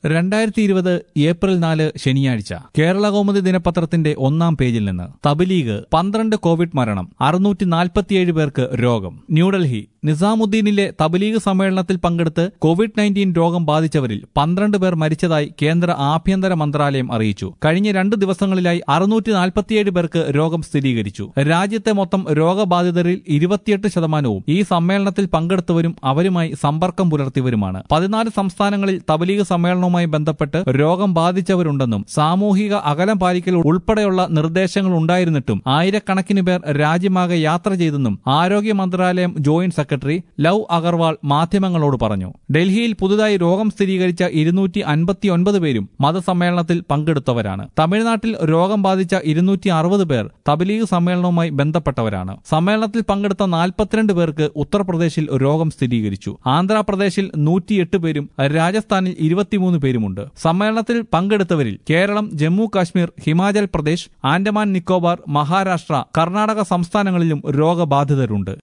രണ്ടായിരത്തി ഇരുപത് ഏപ്രിൽ നാല് ശനിയാഴ്ച കേരള കൗമുദി ദിനപത്രത്തിന്റെ ഒന്നാം പേജിൽ നിന്ന് തബലീഗ് പന്ത്രണ്ട് കോവിഡ് മരണം അറുന്നൂറ്റി നാൽപ്പത്തിയേഴ് പേർക്ക് രോഗം ന്യൂഡൽഹി നിസാമുദ്ദീനിലെ തബലീഗ് സമ്മേളനത്തിൽ പങ്കെടുത്ത് കോവിഡ് നയൻറ്റീൻ രോഗം ബാധിച്ചവരിൽ പന്ത്രണ്ട് പേർ മരിച്ചതായി കേന്ദ്ര ആഭ്യന്തര മന്ത്രാലയം അറിയിച്ചു കഴിഞ്ഞ രണ്ട് ദിവസങ്ങളിലായി അറുന്നൂറ്റി നാൽപ്പത്തിയേഴ് പേർക്ക് രോഗം സ്ഥിരീകരിച്ചു രാജ്യത്തെ മൊത്തം രോഗബാധിതരിൽ ഇരുപത്തിയെട്ട് ശതമാനവും ഈ സമ്മേളനത്തിൽ പങ്കെടുത്തവരും അവരുമായി സമ്പർക്കം പുലർത്തിയവരുമാണ് പതിനാല് സംസ്ഥാനങ്ങളിൽ തബലീഗ് സമ്മേളനവുമായി ബന്ധപ്പെട്ട് രോഗം ബാധിച്ചവരുണ്ടെന്നും സാമൂഹിക അകലം പാലിക്കൽ ഉൾപ്പെടെയുള്ള നിർദ്ദേശങ്ങൾ ഉണ്ടായിരുന്നിട്ടും ആയിരക്കണക്കിന് പേർ രാജ്യമാകെ യാത്ര ചെയ്തെന്നും ആരോഗ്യ മന്ത്രാലയം ജോയിന്റ് സെക്രട്ടറി ലവ് അഗർവാൾ മാധ്യമങ്ങളോട് പറഞ്ഞു ഡൽഹിയിൽ പുതുതായി രോഗം സ്ഥിരീകരിച്ച ഇരുന്നൂറ്റി അൻപത്തിയൊൻപത് പേരും മതസമ്മേളനത്തിൽ പങ്കെടുത്തവരാണ് തമിഴ്നാട്ടിൽ രോഗം ബാധിച്ച ഇരുന്നൂറ്റി അറുപത് പേർ തബലീഗ് സമ്മേളനവുമായി ബന്ധപ്പെട്ടവരാണ് സമ്മേളനത്തിൽ പങ്കെടുത്ത നാൽപ്പത്തിരണ്ട് പേർക്ക് ഉത്തർപ്രദേശിൽ രോഗം സ്ഥിരീകരിച്ചു ആന്ധ്രാപ്രദേശിൽ നൂറ്റിയെട്ട് പേരും രാജസ്ഥാനിൽ ഇരുപത്തിമൂന്ന് പേരുമുണ്ട് സമ്മേളനത്തിൽ പങ്കെടുത്തവരിൽ കേരളം ജമ്മു കാശ്മീർ ഹിമാചൽ പ്രദേശ് ആൻഡമാൻ നിക്കോബാർ മഹാരാഷ്ട്ര കർണാടക സംസ്ഥാനങ്ങളിലും രോഗബാധിതരുണ്ട്